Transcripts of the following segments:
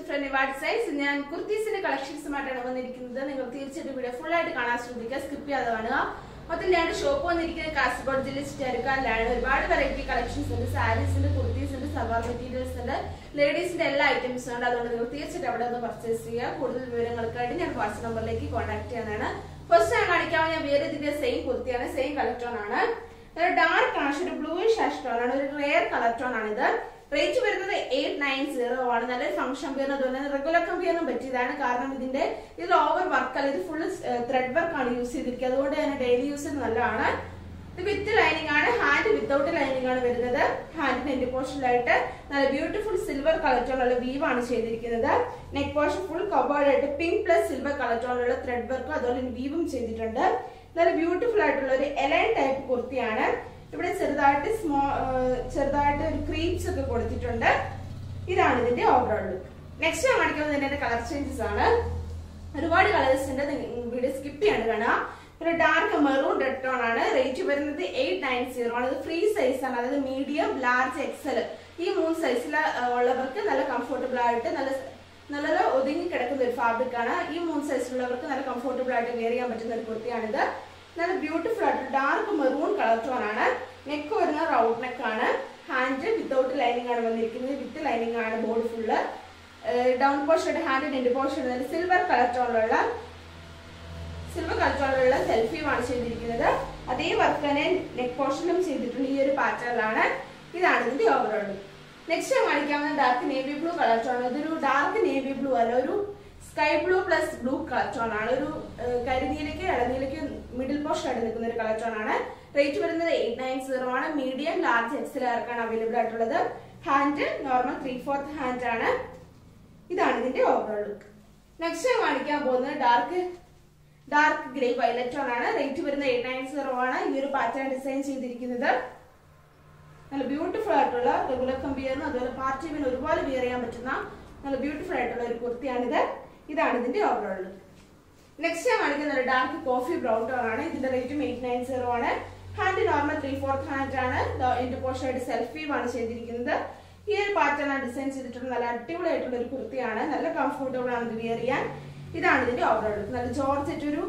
front what size ഞാൻ കുർത്തീസിന്റെ കളക്ഷൻസുമായിട്ടാണ് വന്നിരിക്കുന്നത് നിങ്ങൾ തീർച്ചയായിട്ടും വീഡിയോ ഫുൾ ആയിട്ട് കാണാൻ ശ്രദ്ധിക്കുക സ്കിപ്പ് ചെയ്യാതെ കാണുക മൊത്തം ഞാൻ ഷോപ്പ് വന്നിരിക്കുന്നത് കാസർഗോഡ് ജില്ലയിൽ ചിറ്റാരിക്കാലിലാണ് ഒരുപാട് വെറൈറ്റി കളക്ഷൻസ് ഉണ്ട് സാരീസ് ഉണ്ട് കുർത്തീസ് ഉണ്ട് സൽവാർ മെറ്റീരിയൽസ് ഉണ്ട് ലേഡീസിന്റെ എല്ലാ ഐറ്റംസും ഉണ്ട് അതുകൊണ്ട് നിങ്ങൾ തീർച്ചയായിട്ടും അവിടെ ഒന്ന് പർച്ചേസ് ചെയ്യുക കൂടുതൽ വിവരങ്ങൾക്കായിട്ട് ഞാൻ വാട്സ്ആപ്പ് നമ്പറിലേക്ക് കോൺടാക്ട് ചെയ്യാനാണ് ഫസ്റ്റ് ഞാൻ കാണിക്കാൻ ഞാൻ വേറെ ഇതിന്റെ സെയിം കുർത്തിയാണ് സെയിം കളർ ടോൺ ആണ് ഡാർക്ക് ആഷ് ഒരു ബ്ലൂയിഷ് ആഷ് ടോൺ ആണ് ഒരു റെയർ കളർ ടോൺ ആണ് ഇത് റേറ്റ് വരുന്നത് എയ്റ്റ് നയൻ സീറോ ആണ് നല്ലൊരു ഫംഗ്ഷൻ പിയർ അതുപോലെ റെഗുലർ കമ്പിയറിനും പറ്റിയതാണ് കാരണം ഇതിന്റെ ഇതിൽ ഓവർ വർക്ക് അല്ല ഇത് ഫുള്ള് ത്രെഡ് വർക്ക് ആണ് യൂസ് ചെയ്തിരിക്കുന്നത് അതുകൊണ്ട് തന്നെ ഡെയിലി യൂസിന് നല്ലതാണ് ഇത് വിത്ത് ലൈനിങ് ആണ് ഹാൻഡ് വിത്തൗട്ട് ലൈനിങ് ആണ് വരുന്നത് ഹാൻഡിന്റെ എൻഡ് പോർഷനിലായിട്ട് നല്ല ബ്യൂട്ടിഫുൾ സിൽവർ കളർ ടോണുള്ള വീവ് ആണ് ചെയ്തിരിക്കുന്നത് നെക്ക് പോർഷൻ ഫുൾ കവേർഡ് ആയിട്ട് പിങ്ക് പ്ലസ് സിൽവർ കളർ ടോണുള്ള ത്രെഡ് വർക്കും അതുപോലെ വീവും ചെയ്തിട്ടുണ്ട് നല്ല ബ്യൂട്ടിഫുൾ ആയിട്ടുള്ള ഒരു എലൈൻ ടൈപ്പ് കുർത്തിയാണ് ഇവിടെ ചെറുതായിട്ട് സ്മോ ചെറുതായിട്ട് ഒരു ക്രീപ്സ് ഒക്കെ കൊടുത്തിട്ടുണ്ട് ഇതാണ് ഇതിന്റെ ഓവറോൾ ലുക്ക് നെക്സ്റ്റ് ഞാൻ കാണിക്കുന്നത് ഇതിന്റെ കളർ ചേഞ്ചസ് ആണ് ഒരുപാട് കളേഴ്സ് ഉണ്ട് വീഡിയോ സ്കിപ്പ് ചെയ്യാണ്ട് കാണാം ഒരു ഡാർക്ക് മെറൂൺ റെഡ് ടോൺ ആണ് റേറ്റ് വരുന്നത് എയ്റ്റ് നയൻ സീറോ ആണ് ഇത് ഫ്രീ സൈസ് ആണ് അതായത് മീഡിയം ലാർജ് എക്സൽ ഈ മൂന്ന് സൈസിൽ ഉള്ളവർക്ക് നല്ല കംഫർട്ടബിൾ ആയിട്ട് നല്ല നല്ല ഒതുങ്ങി കിടക്കുന്ന ഒരു ഫാബ്രിക് ആണ് ഈ മൂന്ന് സൈസിലുള്ളവർക്ക് നല്ല കംഫർട്ടബിൾ ആയിട്ട് വെയർ ചെയ്യാൻ പറ്റുന്ന ഒരു കുർത്തിയാണിത് നല്ല ബ്യൂട്ടിഫുൾ ആയിട്ട് ഡാർക്ക് മെറൂൺ കളർ ടോൺ ആണ് നെക്ക് വരുന്ന റൗണ്ട് നെക്ക് ആണ് ഹാൻഡ് വിത്തൗട്ട് ലൈനിങ് ആണ് വന്നിരിക്കുന്നത് വിത്ത് ലൈനിങ് ആണ് ബോഡി ഫുള്ള് ഡൗൺ പോർഷൻ ഹാൻഡിന്റെ എൻഡ് പോർഷൻ സിൽവർ കളർ ടോണിലുള്ള സിൽവർ കളർ ടോണിലുള്ള സെൽഫിയുമാണ് ചെയ്തിരിക്കുന്നത് അതേ വർക്ക് തന്നെ നെക്ക് പോർഷനും ചെയ്തിട്ടുണ്ട് ഈ ഒരു പാറ്റേണിലാണ് ഇതാണ് ഇതിന്റെ ഓവറോൾ നെക്സ്റ്റ് ഞാൻ കാണിക്കാവുന്ന dark navy blue colour tone ഇതൊരു ഡാർക്ക് നേവി ബ്ലൂ അല്ല ഒരു sky blue plus blue colour tone ആണ് ഒരു കരിനീലയ്ക്ക് ഇളനീലയ്ക്ക് മിഡിൽ പോർഷൻ ആയിട്ട് നിൽക്കുന്ന ഒരു കളർ ടോൺ ആണ് റേറ്റ് വരുന്നത് എയ്റ്റ് നയൻ സീറോ ആണ് മീഡിയം ലാർജ് എക്സലാർക്കാണ് അവൈലബിൾ ആയിട്ടുള്ളത് hand normal three fourth hand ആണ് ഇതാണ് ഇതിന്റെ ഓവറോൾ ലുക്ക് നെക്സ്റ്റ് ഞാൻ കാണിക്കാൻ പോകുന്നത് dark dark grey violet tone ആണ് റേറ്റ് വരുന്നത് എയ്റ്റ് നയൻ സീറോ ആണ് ഈ ഒരു പാറ്റേൺ ഡിസൈൻ ചെയ്തിരിക്കുന്നത് നല്ല ബ്യൂട്ടിഫുൾ ആയിട്ടുള്ള റെഗുലർ കമ്പിയറിനും അതുപോലെ പാർട്ടി വിന് ഒരുപാട് വിയർ ചെയ്യാൻ പറ്റുന്ന നല്ല ബ്യൂട്ടിഫുൾ ആയിട്ടുള്ള ഒരു കുർത്തിയാണിത് ഇതാണ് ഇതിന്റെ ഓവറോൾ നെക്സ്റ്റ് ഞാൻ കാണിക്കുന്ന ഒരു ഡാർക്ക് കോഫി ബ്രൗൺ ടോൺ ആണ് ഇതിന്റെ റേറ്റും എയ്റ്റ് നയൻ സീറോ ആണ് hand normal three fourth hand ആണ് എന്റെ പോർഷൻ ആയിട്ട് സെൽഫിയും ആണ് ചെയ്തിരിക്കുന്നത് ഈ ഒരു പാറ്റേൺ ആണ് ഡിസൈൻ ചെയ്തിട്ടുള്ള നല്ല അടിപൊളി ആയിട്ടുള്ള ഒരു കുർത്തിയാണ് നല്ല കംഫർട്ടബിൾ ആണ് ഇത് വിയർ ചെയ്യാൻ ഇതാണ് ഇതിന്റെ ഓവറോൾ നല്ല ജോർജറ്റ് ഒരു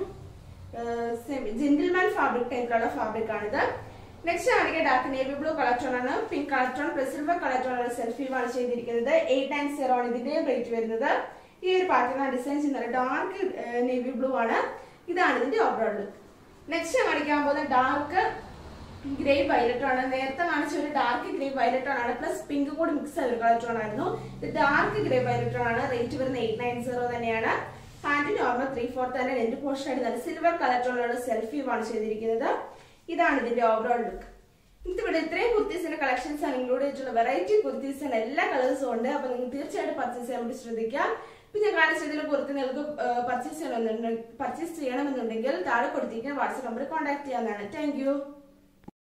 ജെന്റിൽമാൻ ഫാബ്രിക് ടൈപ്പിലുള്ള ഫാബ്രിക് ആണിത് നെക്സ്റ്റ് ആണെങ്കിൽ dark navy blue colour tone ആണ് pink colour tone plus silver colour tone ആണ് സെൽഫിയുമാണ് ചെയ്തിരിക്കുന്നത് എയ്റ്റ് ആൻഡ് സീറോ ആണ് ഇതിന്റെയും റേറ്റ് വരുന്നത് ഈ ഒരു പാറ്റേൺ ആണ് ഡിസൈൻ ചെയ്യുന്നത് ഡാർക്ക് നേവി ബ്ലൂ ആണ് ഇതാണ് ഇതിന്റെ ഓവറോൾ ലുക്ക് നെക്സ്റ്റ് കാണിക്കാൻ പോകുന്ന ഡാർക്ക് ഗ്രേ വയലറ്റ് ആണ് നേരത്തെ കാണിച്ച ഒരു ഡാർക്ക് ഗ്രേ വയലറ്റ് ആണ് പ്ലസ് പിങ്ക് കൂടി മിക്സ് ആയ ഒരു കളർ ടോൺ ആയിരുന്നു ഇത് ഡാർക്ക് ഗ്രേ വയലറ്റ് ആണ് റേറ്റ് വരുന്നത് എയ്റ്റ് നയൻ സീറോ തന്നെയാണ് ഹാൻഡ് നോർമൽ ത്രീ ഫോർത്ത് തന്നെ രണ്ട് പോർഷൻ ആയിട്ട് നല്ല സിൽവർ കളർ ടോണിലുള്ള സെൽഫിയുമാണ് ചെയ്തിരിക്കുന്നത് ഇതാണ് ഇതിന്റെ ഓവറോൾ ലുക്ക് ഇവിടെ ഇത്രയും കുർത്തീസിന്റെ കളക്ഷൻസ് ആണ് ഇൻക്ലൂഡ് ചെയ്തിട്ടുള്ള വെറൈറ്റി കുർത്തീസിന്റെ എല്ലാ കളേഴ്സും ഉണ്ട് അപ്പൊ നിങ്ങൾ തീർച്ചയായിട്ടും പർച്ചേസ് ചെയ്യാൻ വേണ്ടി ശ്രദ്ധിക്കാം ഇപ്പൊ ഞാൻ കാണിച്ചതിൽ കുർത്തി നിങ്ങൾക്ക് പർച്ചേസ് ചെയ്യണമെന്നുണ്ടെങ്കിൽ പർച്ചേസ് ചെയ്യണമെന്നുണ്ടെങ്കിൽ താഴെ കൊടുത്തിരിക്കുന്ന വാട്സ്ആപ്പ് നമ്പറിൽ കോൺടാക്ട് ചെയ്യാവുന്നതാണ് താങ്ക്